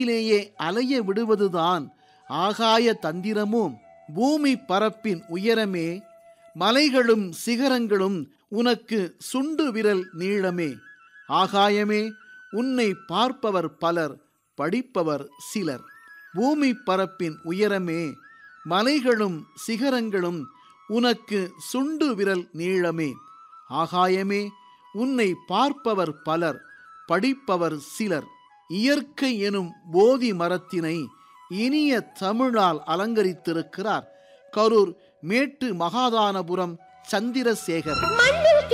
ிலேயே அலைய விடுவதுதான் ஆகாய தந்திரமும் பூமி பரப்பின் உயரமே மலைகளும் சிகரங்களும் உனக்கு சுண்டு விரல் நீளமே ஆகாயமே உன்னை பார்ப்பவர் பலர் படிப்பவர் சிலர் பூமி பரப்பின் உயரமே மலைகளும் சிகரங்களும் உனக்கு சுண்டு விரல் நீளமே ஆகாயமே உன்னை பார்ப்பவர் பலர் படிப்பவர் சிலர் இயற்கை எனும் போதி மரத்தினை இனிய தமிழால் அலங்கரித்திருக்கிறார் கரூர் மேட்டு மகாதானபுரம் சந்திரசேகர் மண்ணில்